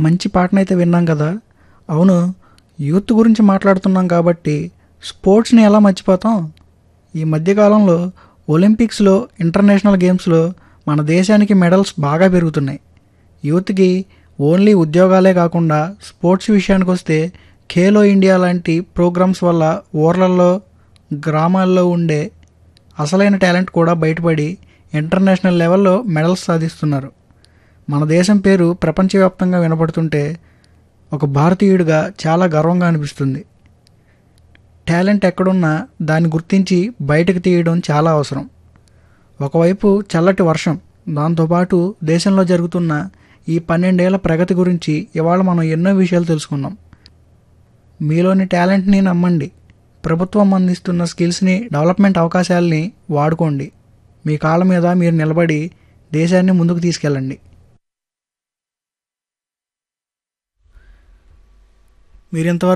మంచి పాటనైతే విన్నాం కదా అవును యూత్ గురించి మాట్లాడుతున్నాం కాబట్టి స్పోర్ట్స్ని ఎలా మర్చిపోతాం ఈ మధ్యకాలంలో ఒలింపిక్స్లో ఇంటర్నేషనల్ గేమ్స్లో మన దేశానికి మెడల్స్ బాగా పెరుగుతున్నాయి యూత్కి ఓన్లీ ఉద్యోగాలే కాకుండా స్పోర్ట్స్ విషయానికి వస్తే ఖేలో ఇండియా లాంటి ప్రోగ్రామ్స్ వల్ల ఊర్లలో గ్రామాల్లో ఉండే అసలైన టాలెంట్ కూడా బయటపడి ఇంటర్నేషనల్ లెవెల్లో మెడల్స్ సాధిస్తున్నారు మన దేశం పేరు ప్రపంచవ్యాప్తంగా వినపడుతుంటే ఒక భారతీయుడిగా చాలా గర్వంగా అనిపిస్తుంది టాలెంట్ ఎక్కడున్నా దాన్ని గుర్తించి బయటకు తీయడం చాలా అవసరం ఒకవైపు చల్లటి వర్షం దాంతోపాటు దేశంలో జరుగుతున్న ఈ పన్నెండేళ్ల ప్రగతి గురించి ఇవాళ మనం ఎన్నో విషయాలు తెలుసుకున్నాం మీలోని టాలెంట్ని నమ్మండి ప్రభుత్వం అందిస్తున్న స్కిల్స్ని డెవలప్మెంట్ అవకాశాలని వాడుకోండి మీ కాళ్ళ మీద మీరు నిలబడి దేశాన్ని ముందుకు తీసుకెళ్ళండి మీరు ఇంతవరకు